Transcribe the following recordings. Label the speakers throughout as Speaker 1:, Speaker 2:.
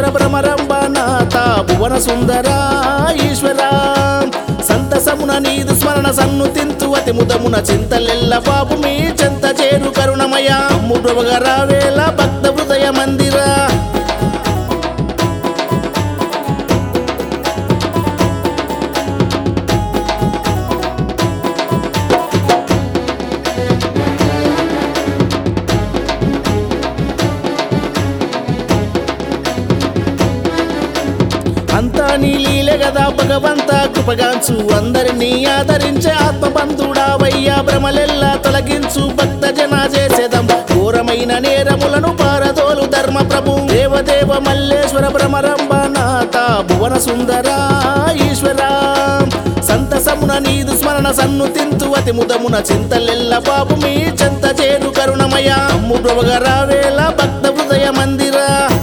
Speaker 1: భ్రమరంబ నాథ భువన సుందర ఈశ్వర సంతసమున నీదు స్మరణ సన్ను తింతు అతి ముదమున చింతలెల్ల బాబు మీ చెంత చేరు కరుణమయ ముడువగరావేల భక్త హృదయ మందిరా అంతా నీ లీలే గదా భగవంత కృపగాంచు అందరినీ ఆదరించే ఆత్మబంధుడావయ్యా భ్రమలెల్లా తొలగించు భక్త జన చేసేదం ఘోరమైన నేరములను పారదోలు ధర్మ ప్రభు దేవదేవ మల్లేశ్వర భ్రమరంబ నాథ భువన సుందర ఈశ్వర సంతసమున నీదు స్మరణ సన్ను తింతు అతి ముదమున చింతలెల్ల బాబు మీ చెంత చేరు కరుణమయ అమ్ముడువగరావేల భక్త హృదయ మందిరా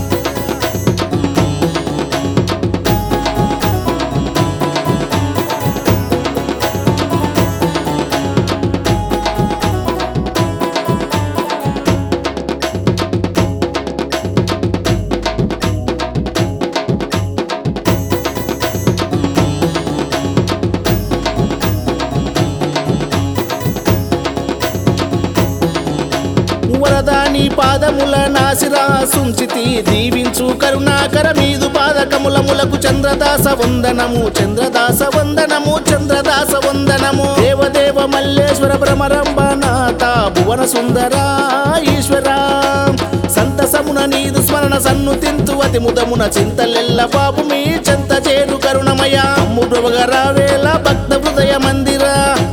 Speaker 1: వరదాని పాదముల నాసిరా సుంచితి దీవించు కరుణాకర మీదు పాదకములములకు చంద్రదాస వందనము చంద్రదాస వందనము చంద్రదాస వందనము దేవదేవ మల్లేశ్వర భ్రమరంబ నాథ భువన సుందర ఈశ్వర సంతసమున నీదు స్మరణ సన్ను తింతు అతి ముదమున చింతలెల్ల బాబు మీ చెంత చేరు కరుణమయ అమ్ముడువగరావేల భక్త హృదయ మందిరా